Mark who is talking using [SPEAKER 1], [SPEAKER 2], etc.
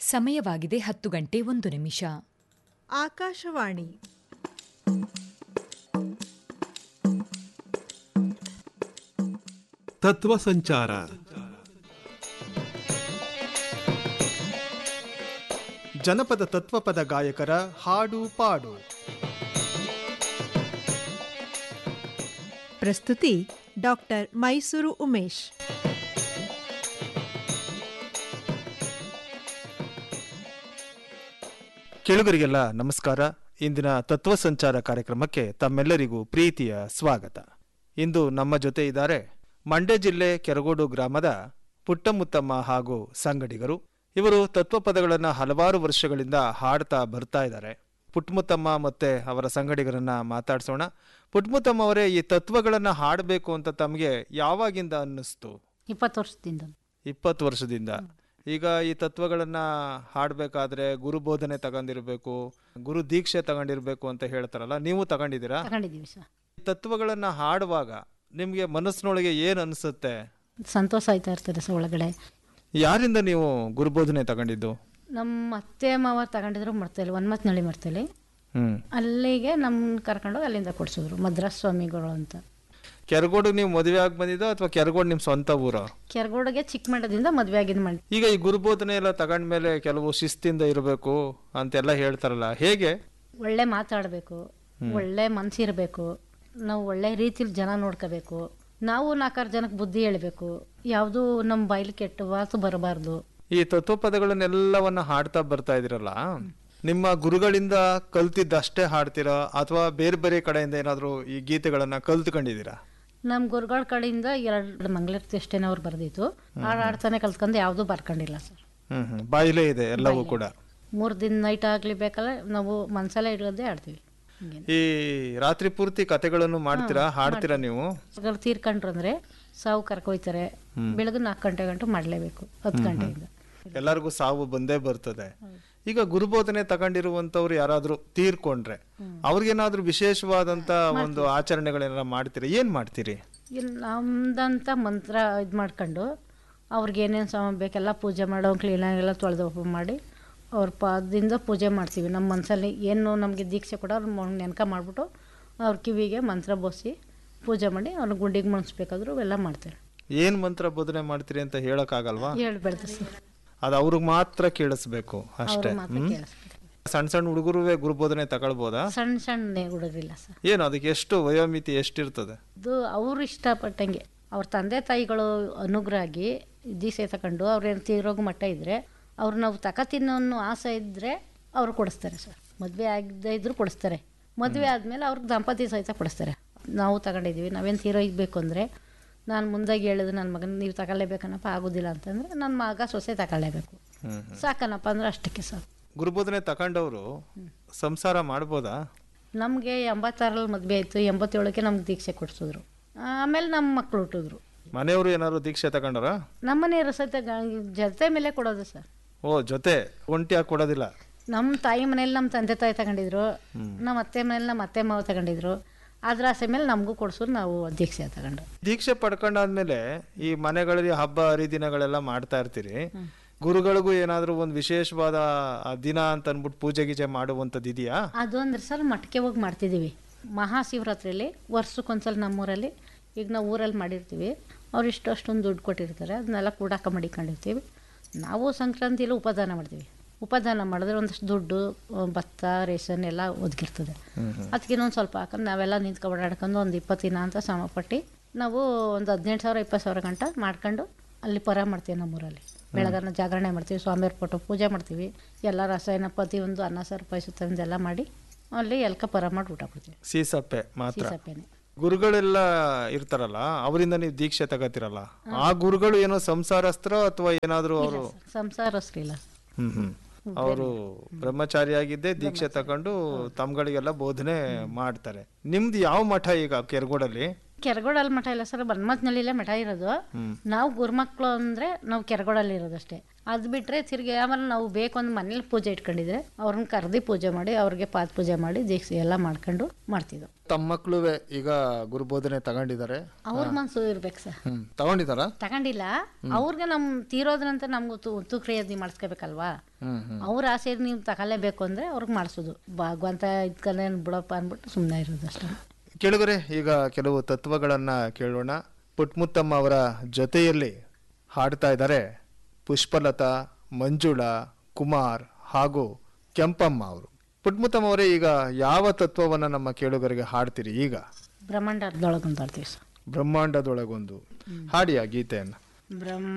[SPEAKER 1] ಸಮಯವಾಗಿದೆ ಹತ್ತು ಗಂಟೆ ಒಂದು ನಿಮಿಷ
[SPEAKER 2] ಆಕಾಶವಾಣಿ
[SPEAKER 3] ತತ್ವ ಸಂಚಾರ
[SPEAKER 4] ಜನಪದ ತತ್ವಪದ ಗಾಯಕರ ಹಾಡು ಪಾಡು
[SPEAKER 2] ಪ್ರಸ್ತುತಿ ಡಾಕ್ಟರ್ ಮೈಸೂರು ಉಮೇಶ್
[SPEAKER 4] ಕೇಳುಗರಿಗೆಲ್ಲ ನಮಸ್ಕಾರ ಇಂದಿನ ತತ್ವ ಸಂಚಾರ ಕಾರ್ಯಕ್ರಮಕ್ಕೆ ತಮ್ಮೆಲ್ಲರಿಗೂ ಪ್ರೀತಿಯ ಸ್ವಾಗತ ಇಂದು ನಮ್ಮ ಜೊತೆ ಇದ್ದಾರೆ ಮಂಡ್ಯ ಜಿಲ್ಲೆ ಕೆರಗೋಡು ಗ್ರಾಮದ ಪುಟ್ಟಮುತ್ತಮ್ಮ ಹಾಗೂ ಸಂಗಡಿಗರು ಇವರು ತತ್ವಪದಗಳನ್ನು ಹಲವಾರು ವರ್ಷಗಳಿಂದ ಹಾಡ್ತಾ ಬರ್ತಾ ಇದ್ದಾರೆ ಪುಟ್ಟಮುತ್ತಮ್ಮ ಮತ್ತೆ ಅವರ ಸಂಗಡಿಗರನ್ನ ಮಾತಾಡ್ಸೋಣ ಪುಟ್ಟಮುತ್ತಮ್ಮ ಅವರೇ ಈ ತತ್ವಗಳನ್ನ ಹಾಡಬೇಕು ಅಂತ ತಮಗೆ ಯಾವಾಗಿಂದ ಅನ್ನಿಸ್ತು
[SPEAKER 5] ಇಪ್ಪತ್ತು ವರ್ಷದಿಂದ
[SPEAKER 4] ಇಪ್ಪತ್ತು ವರ್ಷದಿಂದ ಈಗ ಈ ತತ್ವಗಳನ್ನ ಹಾಡಬೇಕಾದ್ರೆ ಗುರು ಬೋಧನೆ ತಗೊಂಡಿರ್ಬೇಕು ಗುರು ದೀಕ್ಷೆ ತಗೊಂಡಿರ್ಬೇಕು ಅಂತ ಹೇಳ್ತಾರಲ್ಲ ನೀವು ತಗೊಂಡಿದ್ದೀರಾ
[SPEAKER 5] ತಗೊಂಡಿದ್ದೀವಿ ಸರ್
[SPEAKER 4] ಈ ತತ್ವಗಳನ್ನ ಹಾಡುವಾಗ ನಿಮ್ಗೆ ಮನಸ್ಸಿನೊಳಗೆ ಏನ್ ಅನ್ಸುತ್ತೆ
[SPEAKER 5] ಸಂತೋಷ ಆಯ್ತಾ ಇರ್ತದೆ ಸರ್ ಒಳಗಡೆ
[SPEAKER 4] ಯಾರಿಂದ ನೀವು ಗುರುಬೋಧನೆ ತಗೊಂಡಿದ್ದು
[SPEAKER 5] ನಮ್ಮ ಅತ್ತೆ ಮಾವ ತಗೊಂಡಿದ್ರು ಮರ್ತೇಲಿ ಒನ್ಮತ್ನಳ್ಳಿ ಮರ್ತೇಲಿ
[SPEAKER 4] ಹ್ಮ್
[SPEAKER 5] ಅಲ್ಲಿಗೆ ನಮ್ಮನ್ನ ಕರ್ಕೊಂಡೋಗಿ ಅಲ್ಲಿಂದ ಕೊಡ್ಸಿದ್ರು ಮದ್ರಾಸ್ ಸ್ವಾಮಿಗಳು ಅಂತ
[SPEAKER 4] ಕೆರಗೋಡು ನೀವು ಮದುವೆ ಆಗಿ ಬಂದಿದ್ದೋ ಅಥವಾ ಕೆರಗೋಡು ನಿಮ್ ಸ್ವಂತ ಊರ
[SPEAKER 5] ಕೆರಗೋಡಿಗೆ ಚಿಕ್ಕಮಂಡದಿಂದ ಮದುವೆ ಆಗಿದ್ದು ಮಾಡಿ
[SPEAKER 4] ಈಗ ಈ ಗುರುಬೋಧನೆ ಎಲ್ಲ ತಗೊಂಡ್ಮೇಲೆ ಕೆಲವು ಶಿಸ್ತಿಂದ ಇರಬೇಕು ಅಂತೆಲ್ಲ ಹೇಳ್ತಾರಲ್ಲ ಹೇಗೆ
[SPEAKER 5] ಒಳ್ಳೆ ಮಾತಾಡಬೇಕು ಒಳ್ಳೆ ಮನಸ್ಸಿರಬೇಕು ನಾವು ಒಳ್ಳೆ ರೀತಿಲಿ ಜನ ನೋಡ್ಕೋಬೇಕು ನಾವು ನಾಲ್ಕಾರು ಜನಕ್ಕೆ ಬುದ್ಧಿ ಹೇಳಬೇಕು ಯಾವುದೂ ನಮ್ಮ ಬಾಯಿಲಿ ಕೆಟ್ಟ ಮಾತು ಬರಬಾರ್ದು
[SPEAKER 4] ಈ ತತ್ವಪದಗಳನ್ನೆಲ್ಲವನ್ನ ಹಾಡ್ತಾ ಬರ್ತಾ ಇದಿರಲ್ಲ ನಿಮ್ಮ ಗುರುಗಳಿಂದ ಕಲ್ತಿದ್ದಷ್ಟೇ ಹಾಡ್ತೀರಾ ಅಥವಾ ಬೇರೆ ಬೇರೆ ಕಡೆಯಿಂದ ಏನಾದ್ರು ಈ ಗೀತೆಗಳನ್ನ ಕಲ್ತ್ಕೊಂಡಿದ್ದೀರಾ
[SPEAKER 5] ನಮ್ಮ ಗುರುಗಳ ಕಡೆಯಿಂದ ಎರಡು ಮಂಗಳೂರ್ತಿ ಅಷ್ಟೇನೆ ಅವ್ರು ಬರೆದಿತ್ತು ಹಾಡು ಆಡ್ತಾನೆ ಕಲ್ತ್ಕೊಂಡು ಯಾವುದೂ ಬರ್ಕೊಂಡಿಲ್ಲ ಸರ್
[SPEAKER 4] ಹ್ಮ್ ಹ್ಮ್ ಬಾಯಿಲೇ ಇದೆ ಎಲ್ಲವೂ ಕೂಡ
[SPEAKER 5] ಮೂರು ದಿನ ನೈಟ್ ಆಗಲಿ ಬೇಕಲ್ಲ ನಾವು ಮನಸಲ್ಲೇ ಇಡೋದೇ ಆಡ್ತೀವಿ ಹಿಂಗೇನೆ
[SPEAKER 4] ಈ ರಾತ್ರಿ ಪೂರ್ತಿ ಕತೆಗಳನ್ನು ಮಾಡ್ತೀರಾ ಹಾಡ್ತೀರಾ ನೀವು
[SPEAKER 5] ಅವ್ರು ತೀರ್ಕೊಂಡ್ರು ಅಂದ್ರೆ ಸಾವು ಕರ್ಕೊಯ್ತಾರೆ ಬೆಳಗ್ಗೆ ನಾಲ್ಕು ಗಂಟೆ ಗಂಟು ಮಾಡಲೇಬೇಕು ಹತ್ತು ಗಂಟೆಯಿಂದ
[SPEAKER 4] ಎಲ್ಲರಿಗೂ ಸಾವು ಬಂದೇ ಬರ್ತದೆ ಈಗ ಗುರುಬೋಧನೆ ತಗೊಂಡಿರುವಂತವ್ರು ಯಾರಾದ್ರೂ ತೀರ್ಕೊಂಡ್ರೆ ಅವ್ರಿಗೇನಾದ್ರೂ ವಿಶೇಷವಾದಂತ ಒಂದು ಆಚರಣೆಗಳೇನಾರ ಮಾಡ್ತೀರಾ ಏನ್ ಮಾಡ್ತೀರಿ
[SPEAKER 5] ಇಲ್ಲಿ ನಮ್ದಂತ ಮಂತ್ರ ಇದು ಮಾಡ್ಕೊಂಡು ಅವ್ರಿಗೆ ಏನೇನು ಸಾಮಾನು ಬೇಕೆಲ್ಲ ಪೂಜೆ ಮಾಡೋ ಕ್ಲೀನಾಗೆಲ್ಲ ತೊಳೆದು ಓಪನ್ ಮಾಡಿ ಅವ್ರ ಪಾದದಿಂದ ಪೂಜೆ ಮಾಡ್ತೀವಿ ನಮ್ಮ ಮನಸ್ಸಲ್ಲಿ ಏನು ನಮಗೆ ದೀಕ್ಷೆ ಕೊಡೋ ಅವ್ರ ನೆನಕ ಮಾಡಿಬಿಟ್ಟು ಅವ್ರ ಕಿವಿಗೆ ಮಂತ್ರ ಬೋಸಿ ಪೂಜೆ ಮಾಡಿ ಅವ್ರ ಗುಂಡಿಗೆ ಮುಣಿಸ್ಬೇಕಾದ್ರು ಎಲ್ಲ ಮಾಡ್ತಾರೆ
[SPEAKER 4] ಏನ್ ಮಂತ್ರ ಬೋಧನೆ ಮಾಡ್ತೀರಿ ಅಂತ ಹೇಳಕ್ಕಾಗಲ್ವಾ
[SPEAKER 5] ಹೇಳ್ಬೇಡ್ದು ಸರ್
[SPEAKER 4] ಅದು ಅವ್ರಿಗೆ ಮಾತ್ರ ಕೇಳಿಸ್ಬೇಕು ಅಷ್ಟೇ
[SPEAKER 5] ಅವ್ರು ಮಾತ್ರ ಕೇಳಿಸ್ಬೇಕು
[SPEAKER 4] ಸಣ್ಣ ಸಣ್ಣ ಹುಡುಗರುವೆ ಗುರುಬೋಧನೆ ತಗೊಳ್ಬೋದಾ
[SPEAKER 5] ಸಣ್ಣ ಸಣ್ಣ ಹುಡುಗರಿಲ್ಲ ಸರ್
[SPEAKER 4] ಏನು ಅದಕ್ಕೆ ಎಷ್ಟು ವಯೋಮಿತಿ ಎಷ್ಟಿರ್ತದೆ
[SPEAKER 5] ಅದು ಅವರು ಇಷ್ಟಪಟ್ಟಂಗೆ ಅವ್ರ ತಂದೆ ತಾಯಿಗಳು ಅನುಗ್ರಹ ಆಗಿ ದೀಸೆ ತಗೊಂಡು ಅವ್ರೇನು ತೀರೋಗೋ ಮಟ್ಟ ಇದ್ದರೆ ಅವ್ರು ನಾವು ತಕ ತಿನ್ನೋ ಅನ್ನೋ ಆಸೆ ಇದ್ದರೆ ಅವ್ರು ಕೊಡಿಸ್ತಾರೆ ಸರ್ ಮದುವೆ ಆಗದೆ ಇದ್ದರೂ ಕೊಡಿಸ್ತಾರೆ ಮದುವೆ ಆದಮೇಲೆ ಅವ್ರಿಗೆ ದಂಪತಿ ಸಹಿತ ಕೊಡಿಸ್ತಾರೆ ನಾವು ತಗೊಂಡಿದ್ದೀವಿ ನಾವೇನು ತೀರೋಗ್ಬೇಕು ಅಂದರೆ ನಾನು ಮುಂದಾಗಿ ಹೇಳಿದ್ರೆ ನನ್ನ ಮಗನ ನೀವು ತಗೊಳ್ಳೇಬೇಕನ್ನಪ್ಪ ಆಗೋದಿಲ್ಲ ಅಂತಂದರೆ ನನ್ನ ಮಗ ಸೊಸೆ ತಗೊಳ್ಳೇಬೇಕು ಸಾಕನಪ್ಪ ಅಂದ್ರೆ ಅಷ್ಟಕ್ಕೆ ಸರ್
[SPEAKER 4] ಗುರುಬೋಧನೆ ತಗೊಂಡವರು ಸಂಸಾರ ಮಾಡ್ಬೋದಾ
[SPEAKER 5] ನಮಗೆ ಎಂಬತ್ತಾರಲ್ಲಿ ಮದುವೆ ಆಯಿತು ಎಂಬತ್ತೇಳಕ್ಕೆ ನಮ್ಗೆ ದೀಕ್ಷೆ ಕೊಡಿಸಿದ್ರು ಆಮೇಲೆ ನಮ್ಮ ಮಕ್ಕಳು ಹುಟ್ಟಿದ್ರು
[SPEAKER 4] ಮನೆಯವರು ಏನಾದ್ರು ದೀಕ್ಷೆ ತಗೊಂಡಾರ
[SPEAKER 5] ನಮ್ಮನೆಯವರು ಸಹಿತ ಗ- ಜೊತೆ ಮೇಲೆ ಕೊಡೋದು ಸರ್
[SPEAKER 4] ಓ ಜೊತೆ ಒಂಟಿಯಾಗಿ ಕೊಡೋದಿಲ್ಲ
[SPEAKER 5] ನಮ್ಮ ತಾಯಿ ಮನೇಲಿ ನಮ್ಮ ತಂದೆ ತಾಯಿ ತಗೊಂಡಿದ್ರು ನಮ್ಮ ಅತ್ತೆ ಮನೇಲಿ ನಮ್ಮ ಅತ್ತೆ ಮಾವ ತಗೊಂಡಿದ್ರು ಅದ್ರ ಆಸೆ ಮೇಲೆ ನಮಗೂ ಕೊಡ್ಸೋರು ನಾವು ದೀಕ್ಷೆ ತಗೊಂಡು
[SPEAKER 4] ದೀಕ್ಷೆ ಪಡ್ಕೊಂಡಾದ್ಮೇಲೆ ಈ ಮನೆಗಳಲ್ಲಿ ಹಬ್ಬ ಹರಿದಿನಗಳೆಲ್ಲ ಮಾಡ್ತಾ ಇರ್ತೀರಿ ಗುರುಗಳಿಗೂ ಏನಾದ್ರೂ ಒಂದು ವಿಶೇಷವಾದ ಆ ದಿನ ಅಂತ ಅನ್ಬಿಟ್ಟು ಪೂಜೆ ಗೀಜೆ ಮಾಡುವಂಥದ್ದು ಇದೆಯಾ
[SPEAKER 5] ಅದು ಅಂದ್ರೆ ಸರ್ ಮಠಕ್ಕೆ ಹೋಗಿ ಮಾಡ್ತಿದ್ದೀವಿ ಮಹಾಶಿವರಾತ್ರಿಯಲ್ಲಿ ವರ್ಷಕ್ಕೊಂದ್ಸಲ ನಮ್ಮೂರಲ್ಲಿ ಈಗ ನಾವು ಊರಲ್ಲಿ ಮಾಡಿರ್ತೀವಿ ಅವ್ರು ಇಷ್ಟು ಅಷ್ಟೊಂದು ದುಡ್ಡು ಕೊಟ್ಟಿರ್ತಾರೆ ಅದನ್ನೆಲ್ಲ ಕೂಡಾಕ ಮಡಿಕೊಂಡಿರ್ತೀವಿ ನಾವು ಸಂಕ್ರಾಂತಿಯಲ್ಲಿ ಉಪದಾನ ಮಾಡ್ತೀವಿ ಉಪದಾನ ಮಾಡಿದ್ರೆ ಒಂದಷ್ಟು ದುಡ್ಡು ಆ, ಭತ್ತ ರೇಷನ್ ಎಲ್ಲ ಒದಗಿರ್ತದೆ ಅದಕ್ಕೆ ಇನ್ನೊಂದು ಸ್ವಲ್ಪ ಹಾಕೊಂಡು ನಾವೆಲ್ಲ ನಿಂತ್ಕೊಂಡು ಓಡಾಡ್ಕೊಂಡು ಒಂದು ಇಪ್ಪತ್ತು ದಿನ ಅಂತ ಶ್ರಮಪಟ್ಟು ನಾವು ಒಂದು ಹದಿನೆಂಟು ಸಾವಿರ ಇಪ್ಪತ್ತು ಸಾವಿರ ಗಂಟ ಮಾಡ್ಕೊಂಡು ಅಲ್ಲಿ ಪರ ಮಾಡ್ತೀವಿ ನಮ್ಮೂರಲ್ಲಿ ಬೆಳಗನ್ನ ಜಾಗರಣೆ ಮಾಡ್ತೀವಿ ಸ್ವಾಮಿಯವ್ರ ಫೋಟೋ ಪೂಜೆ ಮಾಡ್ತೀವಿ ಎಲ್ಲ ರಸಾಯನ ಪ್ರತಿಯೊಂದು ಅನ್ನ ಸಾರು ಪಾಯಸ ತಂದೆಲ್ಲ ಮಾಡಿ ಅಲ್ಲಿ ಎಲ್ಕ ಪರ ಮಾಡಿ ಊಟ ಕೊಡ್ತೀವಿ
[SPEAKER 4] ಸೀಸಪ್ಪೆ ಮಾತ್ರ
[SPEAKER 5] ಸೀಸಪ್ಪೆನೆ
[SPEAKER 4] ಗುರುಗಳೆಲ್ಲ ಇರ್ತಾರಲ್ಲ ಅವರಿಂದ ನೀವು ದೀಕ್ಷೆ ತಗೋತಿರಲ್ಲ ಆ ಗುರುಗಳು ಏನೋ ಸಂಸಾರಸ್ತ್ರ ಅಥವಾ ಏನಾದ್ರು ಅವರು
[SPEAKER 5] ಸಂಸಾರಸ್ರಿಲ್ಲ
[SPEAKER 4] ಹ್ಮ್ ಹ್ಮ್ ಅವರು ಬ್ರಹ್ಮಚಾರಿಯಾಗಿದ್ದೇ ದೀಕ್ಷೆ ತಗೊಂಡು ತಮ್ಗಳಿಗೆಲ್ಲ ಬೋಧನೆ ಮಾಡ್ತಾರೆ ನಿಮ್ದು ಯಾವ ಮಠ ಈಗ ಕೆರಗೋಡಲ್ಲಿ
[SPEAKER 5] ಕೆರಗೋಡಲ್ಲಿ ಮಠ ಇಲ್ಲ ಸರ್ ಬನ್ಮತ್ನಲ್ಲಿಲ್ಲೇ ಮಠ ಇರೋದು ನಾವು ಗುರುಮಕ್ಳು ಅಂದರೆ ನಾವು ಕೆರಗೋಡಲ್ಲಿ ಇರೋದಷ್ಟೇ ಅದು ಬಿಟ್ಟರೆ ತಿರ್ಗಿ ಆಮೇಲೆ ನಾವು ಬೇಕು ಅಂದ್ರೆ ಮನೇಲಿ ಪೂಜೆ ಇಟ್ಕೊಂಡಿದ್ರೆ ಅವ್ರನ್ನ ಕರೆದಿ ಪೂಜೆ ಮಾಡಿ ಅವ್ರಿಗೆ ಪಾದ ಪೂಜೆ ಮಾಡಿ ದೀಕ್ಷೆ ಎಲ್ಲ ಮಾಡ್ಕೊಂಡು ಮಾಡ್ತಿದ್ದೆವು
[SPEAKER 4] ತಮ್ಮ ಮಕ್ಕಳುವೆ ಈಗ ಗುರುಬೋಧನೆ ತಗೊಂಡಿದ್ದಾರೆ
[SPEAKER 5] ಅವ್ರ ಮನಸ್ಸು ಇರ್ಬೇಕು ಸರ್
[SPEAKER 4] ಹ್ಮ್ ತಗೊಂಡಿದ್ದಾರಾ
[SPEAKER 5] ತಗೊಂಡಿಲ್ಲ ಅವ್ರಿಗೆ ನಮ್ಮ ತೀರೋದ ನಂತರ ನಮ್ಗೆ ತು ತುಕ್ರಿಯದಿ ಮಾಡಿಸ್ಕೋಬೇಕಲ್ವಾ
[SPEAKER 4] ಹ್ಮ್ ಹ್ಮ್
[SPEAKER 5] ಅವ್ರ ಆಸೆ ನೀವು ತಗೊಳ್ಳೇಬೇಕು ಅಂದರೆ ಅವ್ರಿಗೆ ಮಾಡಿಸೋದು ಭಾಗವಂತ ಇದ್ಕೊಂಡೆ ಬಿಡಪ್ಪ ಅಂದ್ಬಿಟ್ಟು ಸುಮ್ಮನೆ ಇರೋದು ಅಷ್ಟೇ
[SPEAKER 4] ಕೇಳುಗರೆ ಈಗ ಕೆಲವು ತತ್ವಗಳನ್ನ ಕೇಳೋಣ ಪುಟ್ಮುತ್ತಮ್ಮ ಅವರ ಜೊತೆಯಲ್ಲಿ ಹಾಡ್ತಾ ಇದ್ದಾರೆ ಪುಷ್ಪಲತಾ ಮಂಜುಳಾ ಕುಮಾರ್ ಹಾಗೂ ಕೆಂಪಮ್ಮ ಅವರು ಪುಟ್ಮುತ್ತಮ್ಮ ಅವರೇ ಈಗ ಯಾವ ತತ್ವವನ್ನ ನಮ್ಮ ಕೇಳುಗರಿಗೆ ಹಾಡ್ತೀರಿ ಈಗ
[SPEAKER 5] ಬ್ರಹ್ಮಾಂಡ ಅರ್ಧೊಳಗೆ ಅಂತ ಆಡ್ತೀವಿ ಸರ್
[SPEAKER 4] ಬ್ರಹ್ಮಾಂಡದೊಳಗೊಂದು ಹಾಡಿ ಆ ಗೀತೆಯನ್ನ
[SPEAKER 5] ಬ್ರಹ್ಮ